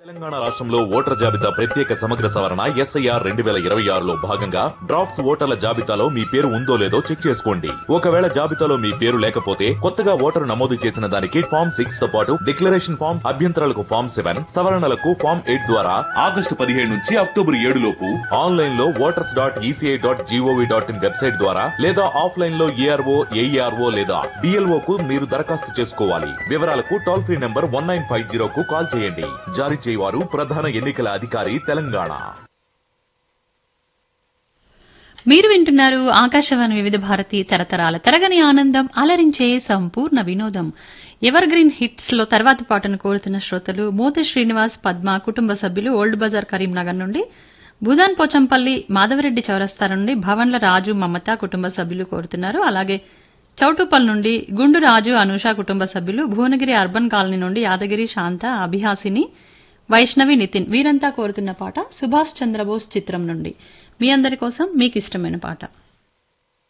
తెలంగాణ రాష్ట్రంలో ఓటర్ జాబితా ప్రత్యేక సమగ్ర సవరణ ఎస్ఐఆర్ రెండు వేల ఇరవై ఆరులో భాగంగా డ్రాఫ్ట్స్ ఓటర్ల జాబితాలో మీ పేరు ఉందో లేదో చెక్ చేసుకోండి ఒకవేళ జాబితాలో మీ పేరు లేకపోతే కొత్తగా ఓటరు నమోదు చేసిన దానికి ఫామ్ సిక్స్ తో పాటు డిక్లరేషన్ ఫామ్ అభ్యంతరాలకు ఫామ్ సెవెన్ సవరణలకు ఫామ్ ఎయిట్ ద్వారా ఆగస్టు పదిహేడు నుంచి అక్టోబర్ ఏడు లోపు ఆన్లైన్ లో voters dot ECI dot GOV dot in website ద్వారా లేదా ఆఫ్లైన్ లో ఏఆర్ఓ ఏఈఆర్ఓ లేదా డిఎల్ఓ కు మీరు దరఖాస్తు చేసుకోవాలి వివరాలకు toll free number one nine five zero కు కాల్ చేయండి జారీ చేయవారు ప్రధాన ఎన్నికల అధికారి తెలంగాణ మీరు వింటున్నారు ఆకాశవాణి వివిధ భారతి తరతరాల తరగని ఆనందం అలరించే సంపూర్ణ వినోదం ఎవర్ గ్రీన్ హిట్స్ లో తర్వాతి పాటను కోరుతున్న శ్రోతలు మోతి శ్రీనివాస్ పద్మ కుటుంబ సభ్యులు ఓల్డ్ బజార్ కరీంనగర్ నుండి భూదాన్ పోచంపల్లి మాధవరెడ్డి చౌరస్తా నుండి భవన్ల రాజు మమత కుటుంబ సభ్యులు కోరుతున్నారు అలాగే చౌటుపల్ నుండి గుండు రాజు అనూష కుటుంబ సభ్యులు భువనగిరి అర్బన్ కాలనీ నుండి యాదగిరి శాంత అభిహాసిని వైష్ణవి నితిన్ వీరంతా కోరుతున్న పాట సుభాష్ చంద్రబోస్ చిత్రం నుండి మీ అందరి కోసం మీకు ఇష్టమైన పాట